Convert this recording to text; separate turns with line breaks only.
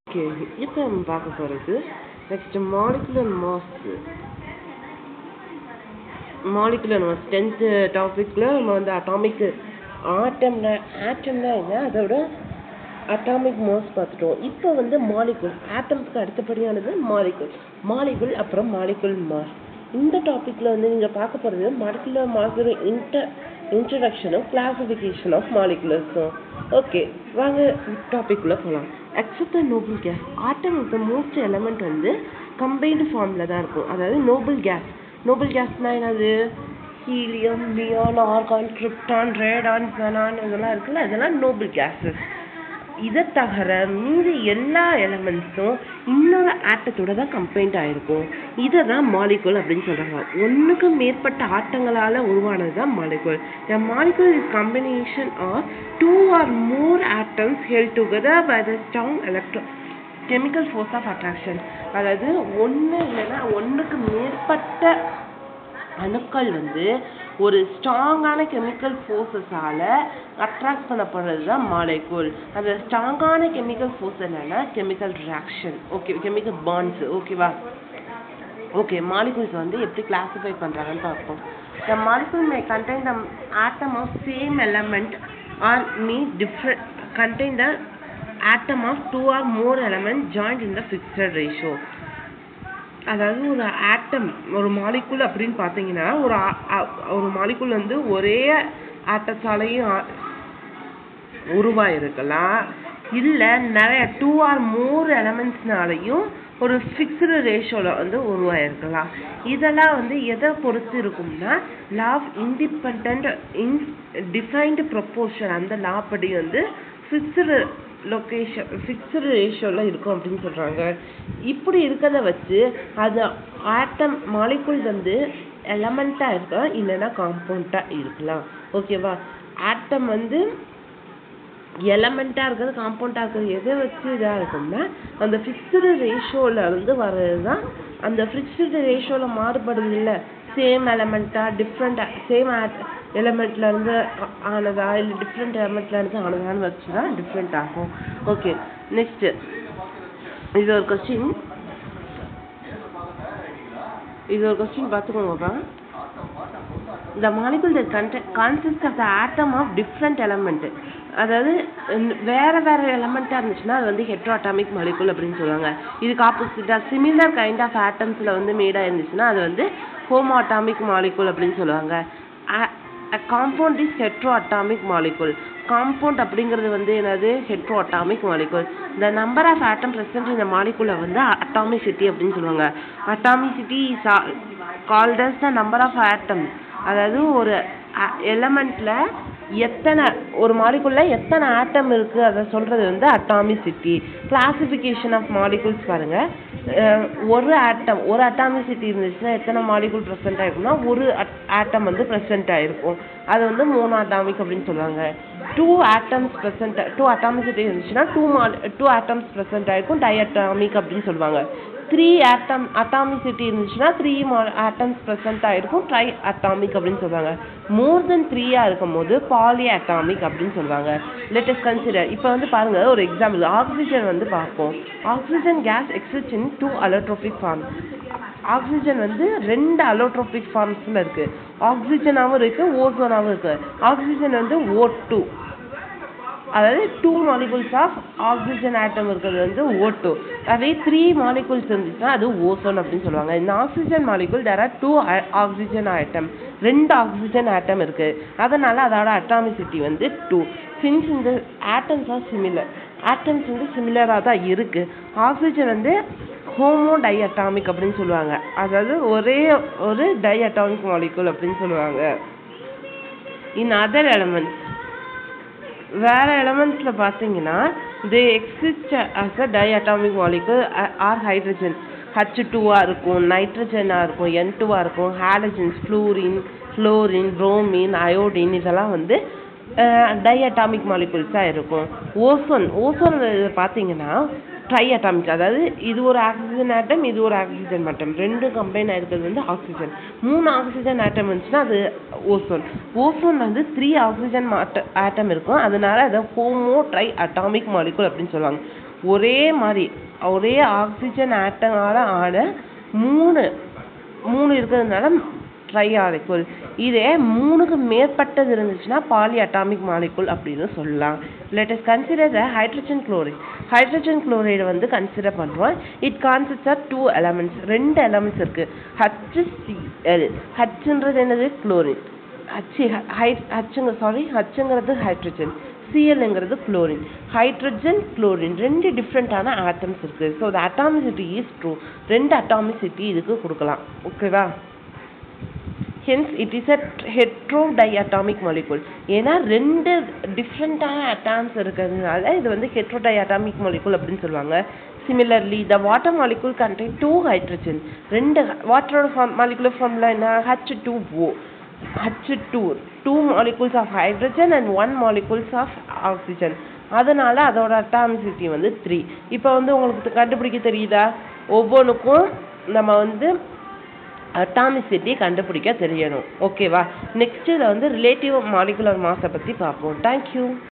okay இப்போ நம்ம பார்க்க போகிறது next molecular mass molecular mass tenth டாபிக்கில் நம்ம வந்து அட்டாமிக் ஆட்டம்னா ஆட்டம்னா என்ன அதோட அட்டாமிக் மாஸ் பார்த்துட்டோம் இப்போ வந்து மாலிகுல் ஆட்டம்ஸ்க்கு அடுத்தபடியானது மாலிகுல் மாலிகுல் அப்புறம் மாலிகுல் மாஸ் இந்த டாப்பிக்கில் வந்து நீங்கள் பார்க்க போகிறது மாலிகுலர் மாஸோட இன்டர் இன்ட்ரடக்ஷனும் கிளாசிஃபிகேஷன் ஆஃப் மாலிகுலர்ஸும் ஓகே வாங்க டாபிக்குள்ளே போகலாம் accept the noble gas atom of the most element வந்து கம்பைன்டு ஃபார்மில் தான் இருக்கும் அதாவது நோபல் கேஸ் நோபல் கேஸ்னால் என்னது helium neon argon krypton radon பெனான் இதெல்லாம் இருக்குல்ல இதெல்லாம் நோபல் கேஸஸ் இதை தவிர மீதி எல்லா எலமெண்ட்ஸும் இன்னொரு ஆட்டத்தோட தான் கம்பைன்ட் ஆயிருக்கும் இதை தான் மாலிகுல் அப்படின்னு சொல்றாங்க ஒன்றுக்கு மேற்பட்ட ஆட்டங்களால் உருவானது தான் molecule the molecule is combination of two or more atoms held together by the strong electro chemical force of attraction அதாவது ஒன்று இல்லைன்னா ஒன்றுக்கு மேற்பட்ட அணுக்கள் வந்து ஒரு ஸ்ட்ராங்கான கெமிக்கல் ஃபோர்ஸஸால் அட்ராக்ட் பண்ணப்படுறது தான் மாலைக்கூல் அந்த ஸ்ட்ராங்கான கெமிக்கல் ஃபோர்ஸ் என்னன்னா chemical reaction okay chemical bonds ஓகேவா ஓகே மாலிகூல்ஸ் வந்து எப்படி கிளாஸிஃபை பண்ணுறாங்கன்னு பார்ப்போம் the molecule may contain the atom of same element or may different contain the atom of two or more element joined in the fixed ratio அதாவது ஒரு ஆட்டம் ஒரு molecule அப்படின்னு பார்த்தீங்கன்னா ஒரு ஒரு மாலிகுல் வந்து ஒரே ஆட்டத்தாலையும் உருவாயிருக்கலாம் இல்லை நிறைய டூ ஆர் மோர் எலமெண்ட்ஸ்னாலையும் ஒரு ஃபிக்ஸ்டு ரேஷியோவில் வந்து உருவாயிருக்கலாம் இதெல்லாம் வந்து எதை பொறுத்து இருக்கும்னா law independent in defined proportion அந்த லா படி வந்து ஃபிக்ஸ்டு லொக்கேஷன் ஃபிக்ஸ்டு ரேஷியோவில் இருக்கும் அப்படின்னு சொல்கிறாங்க இப்படி இருக்கிறத வச்சு அது ஆட்டம் மாலிகுல் வந்து எலமெண்ட்டாக இருக்கலாம் இல்லைன்னா காம்பவுண்டாக இருக்கலாம் ஓகேவா ஆட்டம் வந்து எலமெண்ட்டாக இருக்கிறது காம்பவுண்டாக இருக்கிறது எதை வச்சு இதாக இருக்கும்னா அந்த ஃபிக்ஸ்டு ரேஷியோவில் வந்து வர்றது தான் அந்த ஃபிக்ஸ்டு ரேஷியோவில் மாறுபடுது இல்லை சேம் எலமெண்ட்டாக டிஃப்ரெண்ட்டாக சேம் எலமெண்ட்லேருந்து ஆனதா இல்லை டிஃப்ரெண்ட் எலமெண்ட்லேருந்து ஆனதான்னு வச்சு தான் டிஃப்ரெண்ட் ஆகும் ஓகே நெக்ஸ்ட்டு இது ஒரு கொஸ்டின் இது ஒரு கொஸ்டின் பார்த்துக்கோங்கப்பா the molecule that consists of the atom of different element அதாவது வேற வேற எலமெண்ட்டாக இருந்துச்சுன்னா அது வந்து ஹெட்ரோ அட்டாமிக் மாலிகுல் அப்படின்னு சொல்லுவாங்க இதுக்கு ஆப்போசிட்டாக சிமிலர் கைண்ட் ஆஃப் ஆட்டம்ஸில் வந்து மேடாக இருந்துச்சுன்னா அது வந்து ஹோமோ அட்டாமிக் மாலிகுல் அப்படின்னு சொல்லுவாங்க compound is hetero atomic molecule compound அப்படிங்கிறது வந்து என்னது ஹெட்ரோ அட்டாமிக் மாலிகுல் இந்த நம்பர் ஆஃப் ஆட்டம் ப்ரெசன்ட் இந்த மாலிகுலை வந்து அட்டாமிசிட்டி அப்படின்னு சொல்லுவாங்க atomicity is called as the number of atom அதாவது ஒரு எலமெண்ட்ல எத்தனை ஒரு மாலிகுல்ல எத்தனை ஆட்டம் இருக்கு அதை சொல்றது வந்து அட்டாமிசிட்டி கிளாசிஃபிகேஷன் ஆஃப் மாலிகுல்ஸ் பாருங்க ஒரு ஆட்டம் ஒரு அட்டாமிசிட்டி இருந்துச்சுன்னா எத்தனை மாலிகுல் ப்ரெசென்ட் ஆயிருக்கும்னா ஒரு ஆட்டம் வந்து ப்ரெசென்ட் ஆயிருக்கும் அது வந்து மோனோ அட்டாமிக் அப்படின்னு சொல்லுவாங்க two atoms present two atomicity இருந்துச்சுன்னா two mole two atoms present ஆயிருக்கும் டை அட்டாமிக் அப்படின்னு சொல்லுவாங்க த்ரீ ஆட்டம் அட்டாமிசிட்டி இருந்துச்சுன்னா த்ரீ ஆட்டம்ஸ் ப்ரெசென்ட் ஆகிருக்கும் ட்ரை அட்டாமிக் அப்படின்னு சொல்லுவாங்க மோர் தென் த்ரீயாக இருக்கும் போது பாலி அட்டாமிக் அப்படின்னு சொல்லுவாங்க லெட்டஸ் கன்சிடர் இப்போ வந்து பாருங்க ஒரு எக்ஸாம்பிள் ஆக்சிஜன் வந்து பார்ப்போம் oxygen gas exist in two allotropic form oxygen வந்து ரெண்டு அலோட்ரோபிக் ஃபார்ம்ஸில் இருக்கு ஆக்சிஜனாகவும் இருக்கு ஓசோனாகவும் இருக்கு ஆக்சிஜன் வந்து ஓ டூ அதாவது two molecules of oxygen atom இருக்கிறது வந்து ஓ டூ அதே த்ரீ மாலிகுல்ஸ் இருந்துச்சுன்னா அது ஓசோன் அப்படின்னு சொல்லுவாங்க இந்த oxygen molecule there are two oxygen atom ரெண்டு ஆக்சிஜன் ஆட்டம் இருக்கு அதனால அதோட அட்டாமிசிட்டி வந்து டூ சின்ஸ் இந்த ஆட்டம்ஸ் ஆர் சிமிலர் ஆட்டம்ஸ் வந்து சிமிலராக தான் இருக்கு ஆக்சிஜன் வந்து ஹோமோ டை அட்டாமிக் அப்படின்னு சொல்லுவாங்க அதாவது ஒரே ஒரு டை அட்டாமிக் மாலிகுல் அப்படின்னு சொல்லுவாங்க இன் அதர் எலமெண்ட்ஸ் வேற எலமெண்ட்ஸ்ல பார்த்தீங்கன்னா they exist as a di atomic molecule are hydrogen H டூவாக இருக்கும் நைட்ரஜனாக இருக்கும் என் டூவாக இருக்கும் halogens fluorine fluorine bromine iodine இதெல்லாம் வந்து டை அட்டாமிக் மாலிகுல்ஸாக இருக்கும் ஓசோன் ஓசோன் பார்த்தீங்கன்னா ட்ரை அட்டாமிக் அதாவது இது ஒரு ஆக்சிஜன் ஆட்டம் இது ஒரு ஆக்சிஜன் ஆட்டம் ரெண்டும் கம்பைன் ஆயிருக்கிறது வந்து ஆக்சிஜன் மூணு ஆக்சிஜன் ஆட்டம் இருந்துச்சுன்னா அது ஓசோன் ஓசோன் வந்து த்ரீ ஆக்சிஜன் ஆட்டம் இருக்கும் அதனால அதை ஹோமோ ட்ரை அட்டாமிக் மாலிகுல் அப்படின்னு சொல்லுவாங்க ஒரே மாதிரி ஒரே ஆக்சிஜன் ஆட்டமால ஆன மூணு மூணு இருக்கிறதுனால ட்ரை மாலிகுல் இதே மூணுக்கு மேற்பட்டது இருந்துச்சுன்னா பாலி அட்டாமிக் மாலிகுல் அப்படின்னு சொல்லலாம் let us consider the hydrogen chloride hydrogen chloride வந்து கன்சிடர் பண்ணுறோம் it consist of two elements ரெண்டு எலமெண்ட்ஸ் இருக்கு HCl ஹச்ன்றது என்னது குளோரின் ஹச் ஹை ஹச்சுங்க சாரி ஹச்சுங்கிறது ஹைட்ரஜன் சிஎல்ங்கிறது குளோரின் ஹைட்ரஜன் குளோரின் ரெண்டு டிஃப்ரெண்ட்டான ஆட்டம்ஸ் இருக்கு so the atomicity is two ரெண்டு அட்டாமிசிட்டி இதுக்கு கொடுக்கலாம் ஓகேவா hence it is a heterodiatomic molecule ஏன்னா ரெண்டு டிஃப்ரெண்ட்டான அட்டாம்ஸ் இருக்கிறதுனால இது வந்து ஹெட்ரோடைஅட்டாமிக் மாலிகுல் அப்படின்னு சொல்லுவாங்க similarly the water molecule contain two hydrogen ரெண்டு வாட்டரோட ஃபார்ம் மாலிகுலர் ஃபார்முலா என்ன H two O H two two molecules of hydrogen and one molecules of oxygen அதனால அதோட அட்டாமிசிட்டி வந்து த்ரீ இப்போ வந்து உங்களுக்கு கண்டுபிடிக்க தெரியுதா ஒவ்வொன்றுக்கும் நம்ம வந்து அட்டாமிசிட்டி கண்டுபிடிக்க தெரியணும் ஓகேவா நெக்ஸ்ட் இதில் வந்து ரிலேட்டிவ் மாலிகுலர் மாஸை பற்றி பார்ப்போம் தேங்க்யூ